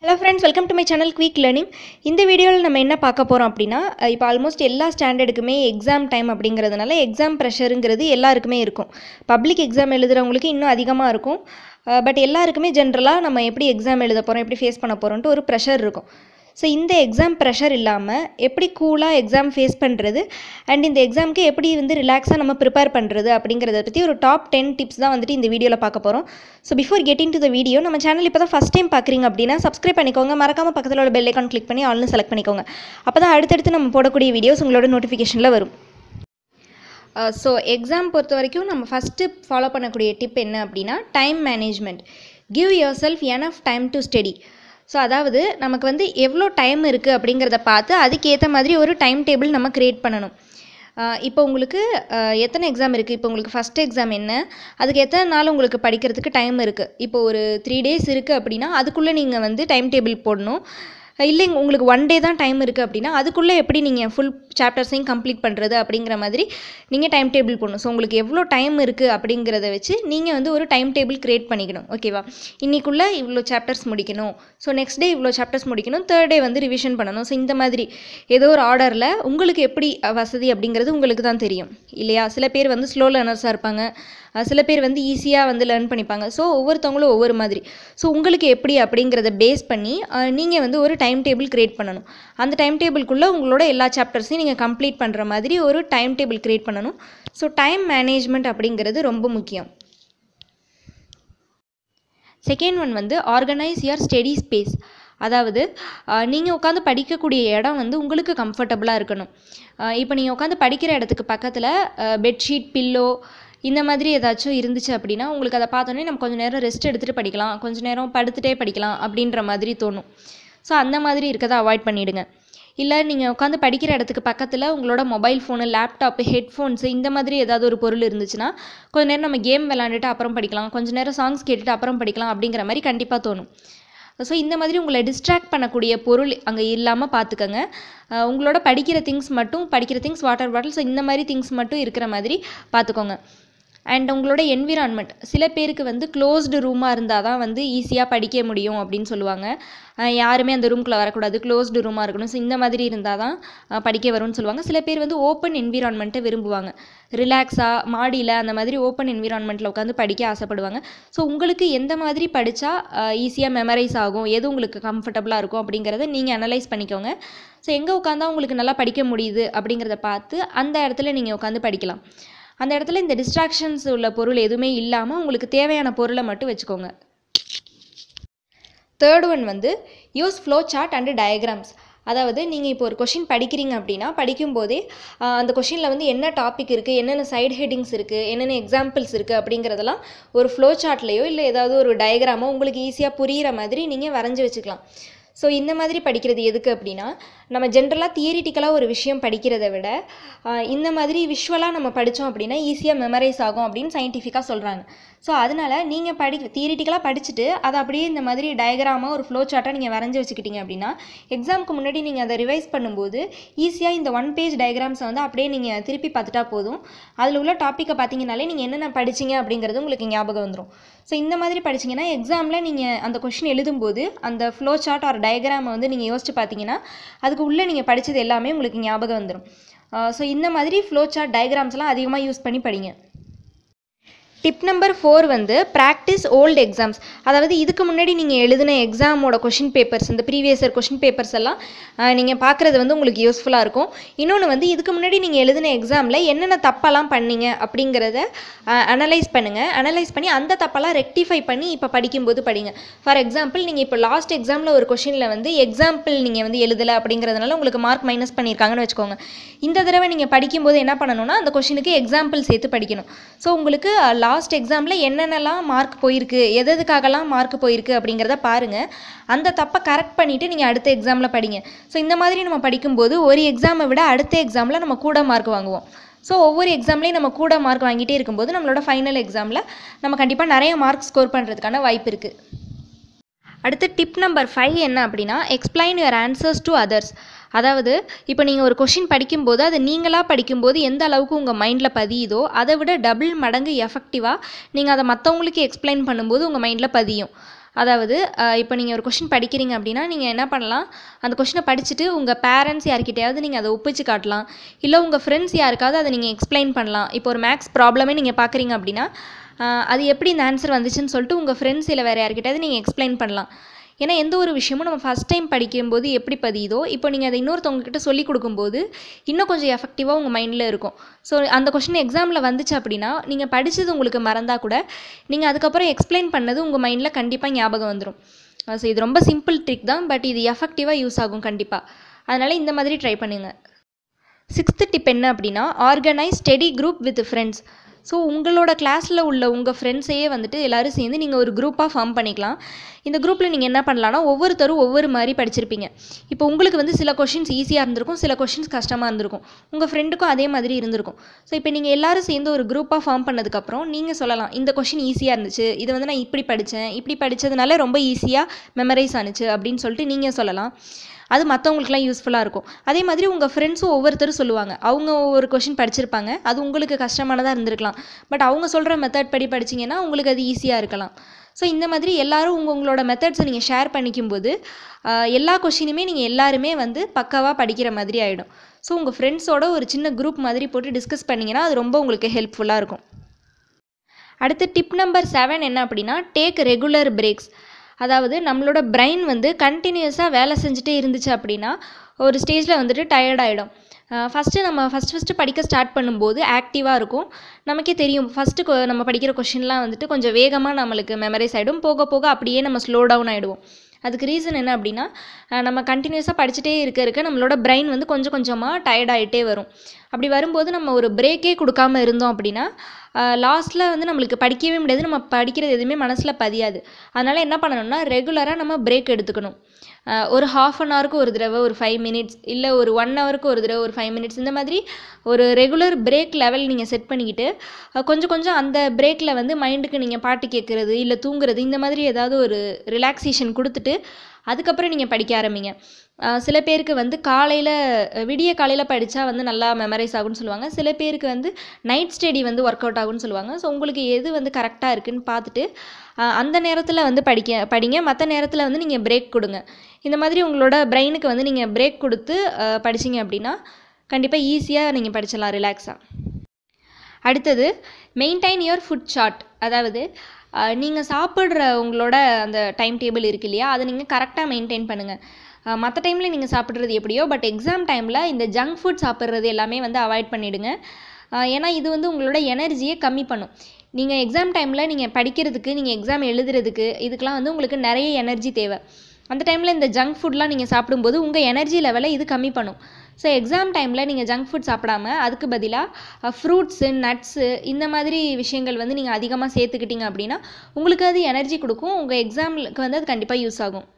hello friends welcome to my channel quick learning இந்த வீடியோவில் நம்ம என்ன பார்க்க போகிறோம் அப்படின்னா அஹ் இப்போ ஆல்மோஸ்ட் எல்லா ஸ்டாண்டர்டுக்குமே எக்ஸாம் டைம் அப்படிங்கிறதுனால எக்ஸாம் ப்ரெஷருங்கிறது எல்லாருக்குமே இருக்கும் பப்ளிக் எக்ஸாம் எழுதுகிறவங்களுக்கு இன்னும் அதிகமாக இருக்கும் பட் எல்லாருக்குமே ஜென்ரலாக நம்ம எப்படி எக்ஸாம் எழுத போகிறோம் எப்படி ஃபேஸ் பண்ண போகிறோன்ட்டு ஒரு ப்ரெஷர் இருக்கும் ஸோ இந்த எக்ஸாம் ப்ரெஷர் இல்லாமல் எப்படி கூலாக எக்ஸாம் ஃபேஸ் பண்ணுறது அண்ட் இந்த எக்ஸாமுக்கு எப்படி வந்து ரிலாக்ஸாக நம்ம ப்ரிப்பேர் பண்ணுறது அப்படிங்கிறத பற்றி ஒரு டாப் டென் டிப்ஸ் தான் வந்துட்டு இந்த வீடியோவில் பார்க்க போகிறோம் so before getting to the video நம்ம சேனல் இப்போ தான் ஃபஸ்ட் டைம் பார்க்குறீங்க அப்படின்னா சப்ஸ்கிரைப் பண்ணிக்கோங்க மறக்காமல் பக்கத்தில் உள்ள பெல் ஐக்கான் கிளிக் பண்ணி ஆல்னு செலக்ட் பண்ணிக்கோங்க அப்போ தான் அடுத்தடுத்து நம்ம போடக்கூடிய வீடியோஸ் உங்களோட நோட்டிஃபிகேஷனில் வரும் ஸோ எக்ஸாம் பொறுத்த வரைக்கும் நம்ம ஃபஸ்ட்டு ஃபாலோ பண்ணக்கூடிய டிப் என்ன அப்படின்னா time management give yourself enough time to study so அதாவது நமக்கு வந்து எவ்வளோ டைம் இருக்குது அப்படிங்கிறத பார்த்து அதுக்கேற்ற மாதிரி ஒரு டைம் டேபிள் நம்ம க்ரியேட் பண்ணணும் ஆஹ் இப்போ உங்களுக்கு ஆஹ் எத்தனை எக்ஸாம் இருக்குது இப்போ உங்களுக்கு ஃபஸ்ட் எக்ஸாம் என்ன அதுக்கு எத்தனை நாள் உங்களுக்கு படிக்கிறதுக்கு டைம் இருக்குது இப்போ ஒரு த்ரீ டேஸ் இருக்குது அப்படின்னா அதுக்குள்ளே நீங்கள் வந்து டைம் டேபிள் போடணும் இல்லைங்க உங்களுக்கு ஒன் டே தான் டைம் இருக்குது அப்படின்னா அதுக்குள்ளே எப்படி நீங்கள் ஃபுல் சாப்டர்ஸையும் கம்ப்ளீட் பண்ணுறது அப்படிங்கிற மாதிரி நீங்கள் டைம் டேபிள் போடணும் ஸோ உங்களுக்கு எவ்வளோ டைம் இருக்குது அப்படிங்கிறத வச்சு நீங்கள் வந்து ஒரு டைம் டேபிள் க்ரியேட் பண்ணிக்கணும் ஓகேவா இன்றைக்குள்ளே இவ்வளோ சாப்டர்ஸ் முடிக்கணும் ஸோ நெக்ஸ்ட் டே இவ்வளோ சாப்டர்ஸ் முடிக்கணும் தேர்ட் டே வந்து ரிவிஷன் பண்ணணும் ஸோ இந்த மாதிரி ஏதோ ஒரு ஆர்டரில் உங்களுக்கு எப்படி அஹ், வசதி அப்படிங்கிறது உங்களுக்கு தான் தெரியும் இல்லையா சில பேர் வந்து ஸ்லோ லேர்னர்ஸாக இருப்பாங்க அஹ், சில பேர் வந்து ஈஸியாக வந்து லேர்ன் பண்ணிப்பாங்க ஸோ ஒவ்வொருத்தவங்களும் ஒவ்வொரு மாதிரி ஸோ உங்களுக்கு எப்படி அப்படிங்கிறத பேஸ் பண்ணி நீங்கள் வந்து ஒரு டைம் டேபிள் க்ரியேட் பண்ணணும் அந்த டைம் டேபிள்குள்ளே உங்களோட எல்லா சாப்டர்ஸையும் நீங்கள் கம்ப்ளீட் பண்ணுற மாதிரி ஒரு டைம் டேபிள் க்ரியேட் பண்ணணும் ஸோ டைம் மேனேஜ்மெண்ட் அப்படிங்கிறது ரொம்ப முக்கியம் செகண்ட் ஒன் வந்து ஆர்கனைஸ் யுவர் ஸ்டடி ஸ்பேஸ் அதாவது நீங்கள் உட்காந்து படிக்கக்கூடிய இடம் வந்து உங்களுக்கு கம்ஃபர்டபுளாக இருக்கணும் இப்போ நீங்கள் உட்காந்து படிக்கிற இடத்துக்கு பக்கத்தில் பெட்ஷீட் பில்லோ இந்த மாதிரி ஏதாச்சும் இருந்துச்சு அப்படின்னா உங்களுக்கு அதை பார்த்தோன்னே நம்ம கொஞ்சம் நேரம் ரெஸ்ட் எடுத்துகிட்டு படிக்கலாம் கொஞ்சம் நேரம் படுத்துகிட்டே படிக்கலாம் அப்படின்ற மாதிரி தோணும் ஸோ அந்த மாதிரி இருக்கதை அவாய்ட் பண்ணிவிடுங்க இல்லை நீங்கள் உட்காந்து படிக்கிற இடத்துக்கு பக்கத்தில் உங்களோட மொபைல் ஃபோனு லேப்டாப்பு ஹெட்ஃபோன்ஸு இந்த மாதிரி ஏதாவது ஒரு பொருள் இருந்துச்சுன்னா கொஞ்ச நேரம் நம்ம கேம் விளாண்டுட்டு அப்புறம் படிக்கலாம் கொஞ்ச நேரம் சாங்ஸ் கேட்டுட்டு அப்புறம் படிக்கலாம் அப்படிங்கிற மாதிரி கண்டிப்பாக தோணும் ஸோ இந்த மாதிரி உங்களை டிஸ்ட்ராக்ட் பண்ணக்கூடிய பொருள் அங்கே இல்லாமல் பார்த்துக்கங்க அஹ் உங்களோட படிக்கிற திங்ஸ் மட்டும் படிக்கிற திங்ஸ் வாட்டர் பாட்டில் ஸோ இந்த மாதிரி திங்ஸ் மட்டும் இருக்கிற மாதிரி பார்த்துக்கோங்க அண்ட் உங்களோட என்விரான்மெண்ட் சில பேருக்கு வந்து க்ளோஸ்டு ரூமாக இருந்தால் தான் வந்து ஈஸியாக படிக்க முடியும் அப்படின்னு சொல்லுவாங்க அஹ் யாருமே அந்த ரூம்குள்ளே வரக்கூடாது க்ளோஸ்டு ரூமாக இருக்கணும் ஸோ இந்த மாதிரி இருந்தால் தான் அஹ் படிக்க வரும்னு சொல்லுவாங்க சில பேர் வந்து ஓப்பன் என்விரான்மெண்ட்டை விரும்புவாங்க ரிலாக்ஸாக மாடியில் அந்த மாதிரி ஓப்பன் என்விரான்மெண்ட்டில் உட்காந்து படிக்க ஆசைப்படுவாங்க ஸோ உங்களுக்கு எந்த மாதிரி படித்தா ஈஸியாக மெமரைஸ் ஆகும் எது உங்களுக்கு கம்ஃபர்டபுளாக இருக்கும் அப்படிங்கிறத நீங்கள் அனலைஸ் பண்ணிக்கோங்க ஸோ எங்கே உட்காந்தா உங்களுக்கு நல்லா படிக்க முடியுது அப்படிங்கிறத பார்த்து அந்த இடத்துல நீங்கள் உட்காந்து படிக்கலாம் அந்த இடத்துல இந்த டிஸ்ட்ராக்ஷன்ஸ் உள்ள பொருள் எதுவுமே இல்லாமல் உங்களுக்கு தேவையான பொருளை மட்டும் வச்சுக்கோங்க தேர்ட் ஒன் வந்து use flow chart and diagrams அதாவது நீங்கள் இப்போ ஒரு கொஷின் படிக்கிறீங்க அப்படின்னா படிக்கும்போதே ஆஹ், அந்த கொஷினில் வந்து என்ன டாபிக் இருக்குது என்னென்ன சைடு ஹெட்டிங்ஸ் இருக்குது என்னென்ன எக்ஸாம்பிள்ஸ் இருக்குது அப்படிங்கிறதெல்லாம் ஒரு ஃப்ளோ சார்ட்லேயோ இல்லை ஏதாவது ஒரு டயக்ராமோ உங்களுக்கு ஈஸியாக புரிகிற மாதிரி நீங்கள் வரைஞ்சி வச்சுக்கலாம் ஸோ இந்த மாதிரி படிக்கிறது எதுக்கு அப்படின்னா நம்ம ஜென்ரலாக தியரிட்டிக்கலாக ஒரு விஷயம் படிக்கிறத விட ஆஹ், இந்த மாதிரி விஷுவலாக நம்ம படித்தோம் அப்படின்னா ஈஸியாக மெமரைஸ் ஆகும் அப்படின்னு சயின்டிஃபிக்காக சொல்கிறாங்க ஸோ அதனால் நீங்கள் படி தியரிட்டிக்கலாக படிச்சுட்டு அதை அப்படியே இந்த மாதிரி டயக்ராமாக ஒரு ஃப்ளோ சார்ட்டாக நீங்கள் வரைஞ்சி வச்சுக்கிட்டீங்க அப்படின்னா எக்ஸாமுக்கு முன்னாடி நீங்கள் அதை ரிவைஸ் பண்ணும்போது ஈஸியாக இந்த ஒன் பேஜ் டயக்ராம்ஸை வந்து அப்படியே நீங்கள் திருப்பி பார்த்துட்டா போதும் அதில் உள்ள டாப்பிக்கை பார்த்தீங்கனாலே நீங்கள் என்னென்ன படிச்சீங்க அப்படிங்கிறது உங்களுக்கு ஞாபகம் வந்துடும் ஸோ இந்த மாதிரி படிச்சீங்கன்னா எக்ஸாமில் நீங்கள் அந்த கொஷின் எழுதும்போது அந்த ஃப்ளோ சார்ட் ஒரு டயக்ராமை வந்து நீங்கள் யோசிச்சு பார்த்தீங்கன்னா அதுக்கு உள்ளே நீங்கள் படித்தது எல்லாமே உங்களுக்கு ஞாபகம் வந்துடும் ஸோ இந்த மாதிரி ஃப்ளோ சார்ட் டயக்ராம்ஸ்லாம் அதிகமாக யூஸ் பண்ணி படிங்க டிப் நம்பர் ஃபோர் வந்து ப்ராக்டிஸ் ஓல்டு எக்ஸாம்ஸ் அதாவது இதுக்கு முன்னாடி நீங்கள் எழுதின எக்ஸாமோட கொஷின் பேப்பர்ஸ் இந்த ப்ரீவியஸ் இயர் கொஷின் பேப்பர்ஸ் எல்லாம் நீங்கள் பார்க்குறது வந்து உங்களுக்கு யூஸ்ஃபுல்லாக இருக்கும் இன்னொன்று வந்து இதுக்கு முன்னாடி நீங்கள் எழுதின எக்ஸாமில் என்னென்ன தப்பெல்லாம் பண்ணீங்க அப்படிங்கிறத அனலைஸ் பண்ணுங்கள் அனலைஸ் பண்ணி அந்த தப்பெல்லாம் ரெக்டிஃபை பண்ணி இப்போ படிக்கும்போது படிங்க ஃபார் எக்ஸாம்பிள் நீங்கள் இப்போ லாஸ்ட் எக்ஸாமில் ஒரு கொஷினில் வந்து எக்ஸாம்பிள் நீங்கள் வந்து எழுதலை அப்படிங்கிறதுனால உங்களுக்கு மார்க் மைனஸ் பண்ணியிருக்காங்கன்னு வச்சுக்கோங்க இந்த தடவை நீங்கள் படிக்கும்போது என்ன பண்ணணும்னா அந்த கொஷினுக்கு எக்ஸாம்பிள் சேர்த்து படிக்கணும் ஸோ உங்களுக்கு லாஸ்ட் எக்ஸாமில் என்னென்னலாம் மார்க் போயிருக்கு எது எதுக்காகலாம் மார்க் போயிருக்கு அப்படிங்கிறத பாருங்கள் அந்த தப்பை கரெக்ட் பண்ணிவிட்டு நீங்கள் அடுத்த எக்ஸாமில் படிங்க ஸோ இந்த மாதிரி நம்ம படிக்கும்போது ஒரு எக்ஸாமை விட அடுத்த எக்ஸாமில் நம்ம கூட மார்க் வாங்குவோம் ஸோ ஒவ்வொரு எக்ஸாம்லேயும் நம்ம கூட மார்க் வாங்கிட்டே இருக்கும்போது நம்மளோட ஃபைனல் எக்ஸாமில் நம்ம கண்டிப்பாக நிறைய மார்க் ஸ்கோர் பண்ணுறதுக்கான வாய்ப்பு இருக்குது அடுத்து டிப் நம்பர் ஃபைவ் என்ன அப்படின்னா explain your answers to others அதாவது இப்போ நீங்கள் ஒரு கொஷின் படிக்கும்போது அது நீங்களாக படிக்கும்போது எந்த அளவுக்கு உங்கள் மைண்டில் பதியுதோ அதை விட டபுள் மடங்கு எஃபெக்டிவாக நீங்கள் அதை மற்றவங்களுக்கு எக்ஸ்பிளைன் பண்ணும்போது உங்கள் மைண்டில் பதியும் அதாவது இப்போ நீங்கள் ஒரு கொஷின் படிக்கிறீங்க அப்படின்னா நீங்கள் என்ன பண்ணலாம் அந்த கொஷினை படிச்சுட்டு உங்கள் பேரண்ட்ஸ் யார்கிட்டயாவது நீங்கள் அதை ஒப்பிச்சு காட்டலாம் இல்லை உங்கள் ஃப்ரெண்ட்ஸ் யாருக்காவது அதை நீங்கள் எக்ஸ்பிளைன் பண்ணலாம் இப்போ ஒரு மேக்ஸ் ப்ராப்ளமே நீங்கள் பார்க்குறீங்க அப்படின்னா ஆஹ் அது எப்படி இந்த ஆன்சர் வந்துச்சுன்னு சொல்லிட்டு உங்கள் ஃப்ரெண்ட்ஸ் இல்லை வேறு யார்கிட்டயாவது நீங்கள் எக்ஸ்பிளைன் பண்ணலாம் ஏன்னா எந்த ஒரு விஷயமும் நம்ம ஃபஸ்ட் டைம் படிக்கும்போது எப்படி பதியுதோ இப்போ நீங்கள் அதை இன்னொருத்தவங்ககிட்ட சொல்லி கொடுக்கும்போது இன்னும் கொஞ்சம் எஃபெக்டிவாக உங்கள் மைண்டில் இருக்கும் ஸோ அந்த கொஷின் எக்ஸாமில் வந்துச்சு அப்படின்னா நீங்கள் படித்தது உங்களுக்கு மறந்தால் கூட நீங்கள் அதுக்கப்புறம் எக்ஸ்பிளைன் பண்ணது உங்கள் மைண்டில் கண்டிப்பாக ஞாபகம் வந்துடும் ஸோ இது ரொம்ப சிம்பிள் ட்ரிக் தான் பட் இது எஃபெக்டிவாக யூஸ் ஆகும் கண்டிப்பாக அதனால் இந்த மாதிரி ட்ரை பண்ணுங்கள் சிக்ஸ்த்து டிப் என்ன அப்படின்னா organise study group with friends so உங்களோட கிளாஸில் உள்ள உங்கள் ஃப்ரெண்ட்ஸையே வந்துட்டு எல்லோரும் சேர்ந்து நீங்கள் ஒரு குரூப்பாக ஃபார்ம் பண்ணிக்கலாம் இந்த குரூப்பில் நீங்கள் என்ன பண்ணலாம்னா ஒவ்வொருத்தரும் ஒவ்வொரு மாதிரி படிச்சிருப்பீங்க இப்போ உங்களுக்கு வந்து சில கொஷின்ஸ் ஈஸியாக இருந்திருக்கும் சில கொஷின்ஸ் கஷ்டமாக இருந்திருக்கும் உங்கள் ஃப்ரெண்டுக்கும் அதே மாதிரி இருந்திருக்கும் ஸோ இப்போ நீங்கள் எல்லாரும் சேர்ந்து ஒரு குரூப்பாக ஃபார்ம் பண்ணதுக்கப்புறம் நீங்கள் சொல்லலாம் இந்த கொஷின் ஈஸியாக இருந்துச்சு இதை வந்து நான் இப்படி படித்தேன் இப்படி படித்ததுனால ரொம்ப ஈஸியாக மெமரைஸ் ஆனுச்சு அப்படின்னு சொல்லிட்டு நீங்கள் சொல்லலாம் அது மற்றவங்களுக்குலாம் யூஸ்ஃபுல்லாக இருக்கும் அதே மாதிரி உங்கள் ஃப்ரெண்ட்ஸும் ஒவ்வொருத்தரும் சொல்லுவாங்க அவங்க ஒவ்வொரு கொஷின் படிச்சிருப்பாங்க அது உங்களுக்கு கஷ்டமானதாக இருந்திருக்கலாம் பட் அவங்க சொல்கிற மெத்தட் படி படிச்சிங்கன்னா உங்களுக்கு அது ஈஸியாக இருக்கலாம் ஸோ இந்த மாதிரி எல்லாரும் உங்கள் உங்களோட மெத்தட்ஸை நீங்கள் ஷேர் பண்ணிக்கும்போது ஆஹ், எல்லா கொஷினுமே நீங்கள் எல்லாருமே வந்து பக்காவாக படிக்கிற மாதிரி ஆகிடும் ஸோ உங்கள் ஃப்ரெண்ட்ஸோட ஒரு சின்ன குரூப் மாதிரி போட்டு டிஸ்கஸ் பண்ணிங்கன்னா அது ரொம்ப உங்களுக்கு ஹெல்ப்ஃபுல்லாக இருக்கும் அடுத்து டிப் நம்பர் செவன் என்ன அப்படின்னா டேக் ரெகுலர் பிரேக்ஸ் அதாவது நம்மளோட பிரைன் வந்து கண்டினியூஸாக வேலை செஞ்சுட்டே இருந்துச்சு அப்படின்னா ஒரு ஸ்டேஜில் வந்துட்டு டயர்ட் ஆகிடும் ஃபஸ்ட்டு நம்ம ஃபஸ்ட் ஃபஸ்ட்டு படிக்க ஸ்டார்ட் பண்ணும்போது ஆக்டிவாக இருக்கும் நமக்கே தெரியும் ஃபஸ்ட்டு நம்ம படிக்கிற கொஷின்லாம் வந்துட்டு கொஞ்சம் வேகமாக நம்மளுக்கு மெமரைஸ் ஆகிடும் போக போக அப்படியே நம்ம ஸ்லோ டவுன் ஆகிடுவோம் அதுக்கு ரீசன் என்ன அப்படின்னா அஹ் நம்ம கண்டினியூஸாக படிச்சுட்டே இருக்க இருக்க நம்மளோட பிரைன் வந்து கொஞ்சம் கொஞ்சமாக டயர்ட் ஆகிட்டே வரும் அப்படி வரும்போது நம்ம ஒரு பிரேக்கே கொடுக்காம இருந்தோம் அப்படின்னா லாஸ்ட்டில் வந்து நம்மளுக்கு படிக்கவே முடியாது நம்ம படிக்கிறது எதுவுமே மனசில் பதியாது அதனால் என்ன பண்ணணும்னா ரெகுலராக நம்ம பிரேக் எடுத்துக்கணும் அஹ் ஒரு ஹாஃப் அன் ஹவருக்கு ஒரு தடவை ஒரு ஃபைவ் மினிட்ஸ் இல்லை ஒரு ஒன் ஹவருக்கு ஒரு தடவை ஒரு ஃபைவ் மினிட்ஸ் இந்த மாதிரி ஒரு ரெகுலர் பிரேக் லெவல் நீங்கள் செட் பண்ணிக்கிட்டு அஹ் கொஞ்சம் கொஞ்சம் அந்த பிரேக்கில் வந்து மைண்டுக்கு நீங்கள் பாட்டு கேட்குறது இல்லை தூங்குறது இந்த மாதிரி ஏதாவது ஒரு ரிலாக்ஸேஷன் கொடுத்துட்டு அதுக்கப்புறம் நீங்கள் படிக்க ஆரம்பிங்க அஹ் சில பேருக்கு வந்து காலையில் விடிய காலையில் படித்தா வந்து நல்லா மெமரைஸ் ஆகும்னு சொல்லுவாங்க சில பேருக்கு வந்து நைட் ஸ்டடி வந்து ஒர்க் அவுட் ஆகும்னு சொல்லுவாங்க ஸோ உங்களுக்கு எது வந்து கரெக்டாக இருக்குன்னு பார்த்துட்டு அஹ் அந்த நேரத்தில் வந்து படிக்க படிங்க மற்ற நேரத்தில் வந்து நீங்கள் பிரேக் கொடுங்க இந்த மாதிரி உங்களோட பிரெயினுக்கு வந்து நீங்கள் பிரேக் கொடுத்து அஹ் படிச்சீங்க அப்படின்னா கண்டிப்பாக ஈஸியாக நீங்கள் படிச்சிடலாம் ரிலாக்ஸாக அடுத்தது மெயின்டைன் யுவர் ஃபுட் சார்ட் அதாவது நீங்கள் சாப்பிட்ற உங்களோட அந்த டைம் டேபிள் இருக்கு இல்லையா அதை நீங்கள் கரெக்டாக மெயின்டைன் பண்ணுங்கள் மற்ற டைமில் நீங்கள் சாப்பிட்றது எப்படியோ பட் எக்ஸாம் டைமில் இந்த ஜங்க் ஃபுட் சாப்பிட்றது எல்லாமே வந்து அவாய்ட் பண்ணிவிடுங்க ஏன்னா இது வந்து உங்களோட எனர்ஜியை கம்மி பண்ணும் நீங்கள் எக்ஸாம் டைமில் நீங்கள் படிக்கிறதுக்கு நீங்கள் எக்ஸாம் எழுதுறதுக்கு இதுக்கெலாம் வந்து உங்களுக்கு நிறைய எனர்ஜி தேவை அந்த டைமில் இந்த ஜங்க் ஃபுட்லாம் நீங்கள் சாப்பிடும்போது உங்கள் எனர்ஜி லெவலை இது கம்மி பண்ணும் ஸோ எக்ஸாம் டைமில் நீங்கள் ஜங்க் ஃபுட் சாப்பிடாம அதுக்கு பதிலாக ஃப்ரூட்ஸு நட்ஸு இந்த மாதிரி விஷயங்கள் வந்து நீங்கள் அதிகமாக சேர்த்துக்கிட்டீங்க அப்படின்னா உங்களுக்கு அது எனர்ஜி கொடுக்கும் உங்கள் எக்ஸாமுக்கு வந்து அது கண்டிப்பாக யூஸ் ஆகும்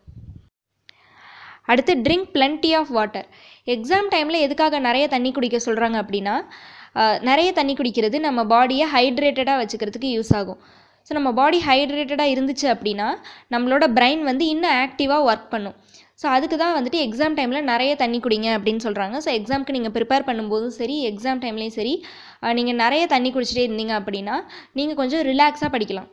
அடுத்து drink plenty of water exam டைமில் எதுக்காக நிறைய தண்ணி குடிக்க சொல்கிறாங்க அப்படின்னா ஆஹ், நிறைய தண்ணி குடிக்கிறது நம்ம பாடியை ஹைட்ரேட்டடாக வச்சுக்கிறதுக்கு யூஸ் ஆகும் ஸோ நம்ம பாடி ஹைட்ரேட்டடாக இருந்துச்சு அப்படின்னா நம்மளோட பிரைன் வந்து இன்னும் ஆக்டிவாக ஒர்க் பண்ணும் ஸோ அதுக்கு தான் வந்துட்டு எக்ஸாம் டைமில் நிறைய தண்ணி குடிங்க அப்படின்னு சொல்கிறாங்க ஸோ எக்ஸாம்க்கு நீங்கள் ப்ரிப்பேர் பண்ணும்போதும் சரி எக்ஸாம் டைம்லேயும் சரி நீங்கள் நிறைய தண்ணி குடிச்சிட்டே இருந்தீங்க அப்படின்னா நீங்கள் கொஞ்சம் ரிலாக்ஸாக படிக்கலாம்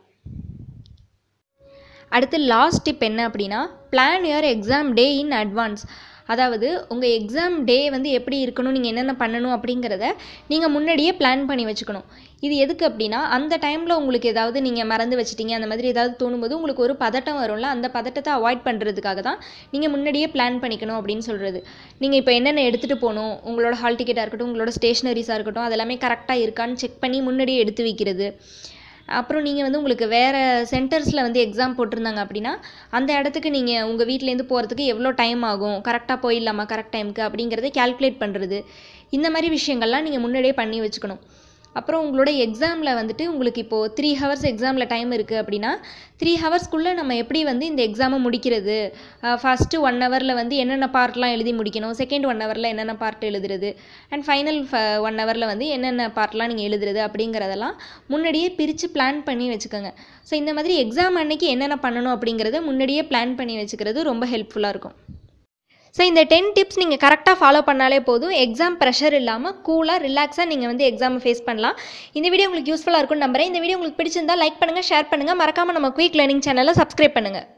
அடுத்து லாஸ்ட் டிப் என்ன அப்படின்னா plan your exam day in advance அதாவது உங்கள் எக்ஸாம் டே வந்து எப்படி இருக்கணும் நீங்கள் என்னென்ன பண்ணணும் அப்படிங்கிறத நீங்கள் முன்னாடியே பிளான் பண்ணி வச்சுக்கணும் இது எதுக்கு அப்படின்னா அந்த டைமில் உங்களுக்கு ஏதாவது நீங்கள் மறந்து வச்சிட்டீங்க அந்த மாதிரி ஏதாவது தோணும்போது உங்களுக்கு ஒரு பதட்டம் வரும்ல அந்த பதட்டத்தை அவாய்ட் பண்ணுறதுக்காக தான் நீங்கள் முன்னாடியே பிளான் பண்ணிக்கணும் அப்படின்னு சொல்கிறது நீங்கள் இப்போ என்னென்ன எடுத்துகிட்டு போகணும் உங்களோட ஹால் டிக்கெட்டாக இருக்கட்டும் உங்களோட ஸ்டேஷ்னரிஸாக இருக்கட்டும் அதெல்லாமே கரெக்டாக இருக்கான்னு செக் பண்ணி முன்னாடியே எடுத்து வைக்கிறது அப்புறம் நீங்கள் வந்து உங்களுக்கு வேறு சென்டர்ஸில் வந்து எக்ஸாம் போட்டிருந்தாங்க அப்படின்னா அந்த இடத்துக்கு நீங்கள் உங்கள் வீட்டிலேருந்து போகிறதுக்கு எவ்வளோ டைம் ஆகும் கரெக்டாக போயிடலாமா கரெக்ட் டைமுக்கு அப்படிங்கிறத கால்குலேட் பண்ணுறது இந்த மாதிரி விஷயங்கள்லாம் நீங்கள் முன்னாடியே பண்ணி வச்சுக்கணும் அப்புறம் உங்களோட எக்ஸாமில் வந்துட்டு உங்களுக்கு இப்போது த்ரீ ஹவர்ஸ் எக்ஸாமில் டைம் இருக்குது அப்படின்னா த்ரீ ஹவர்ஸ்க்குள்ளே நம்ம எப்படி வந்து இந்த எக்ஸாமை முடிக்கிறது ஃபஸ்ட்டு ஒன் ஹவரில் வந்து என்னென்ன பார்ட்லாம் எழுதி முடிக்கணும் செகண்ட் ஒன் ஹவரில் என்னென்ன பார்ட் எழுதுறது அண்ட் ஃபைனல் ஒன் ஹவரில் வந்து என்னென்ன பார்ட்லாம் நீங்கள் எழுதுறது அப்படிங்கிறதெல்லாம் முன்னாடியே பிரித்து பிளான் பண்ணி வச்சுக்கோங்க ஸோ இந்த மாதிரி எக்ஸாம் அன்னைக்கு என்னென்ன பண்ணணும் அப்படிங்கிறத முன்னாடியே பிளான் பண்ணி வச்சுக்கிறது ரொம்ப ஹெல்ப்ஃபுல்லாக இருக்கும் ஸோ இந்த டென் டிப்ஸ் நீங்கள் கரெக்டாக ஃபாலோ பண்ணாலே போதும் எக்ஸாம் ப்ரெஷர் இல்லாமல் கூலாக ரிலாக்ஸாக நீங்கள் வந்து எக்ஸாமை ஃபேஸ் பண்ணலாம் இந்த வீடியோ உங்களுக்கு யூஸ்ஃபுல்லாக இருக்கும்னு நம்புறேன் இந்த வீடியோ உங்களுக்கு பிடிச்சிருந்தா லைக் பண்ணுங்கள் ஷேர் பண்ணுங்கள் மறக்காமல் நம்ம குயிக் லேர்னிங் சேனலை சப்ஸ்கிரைப் பண்ணுங்கள்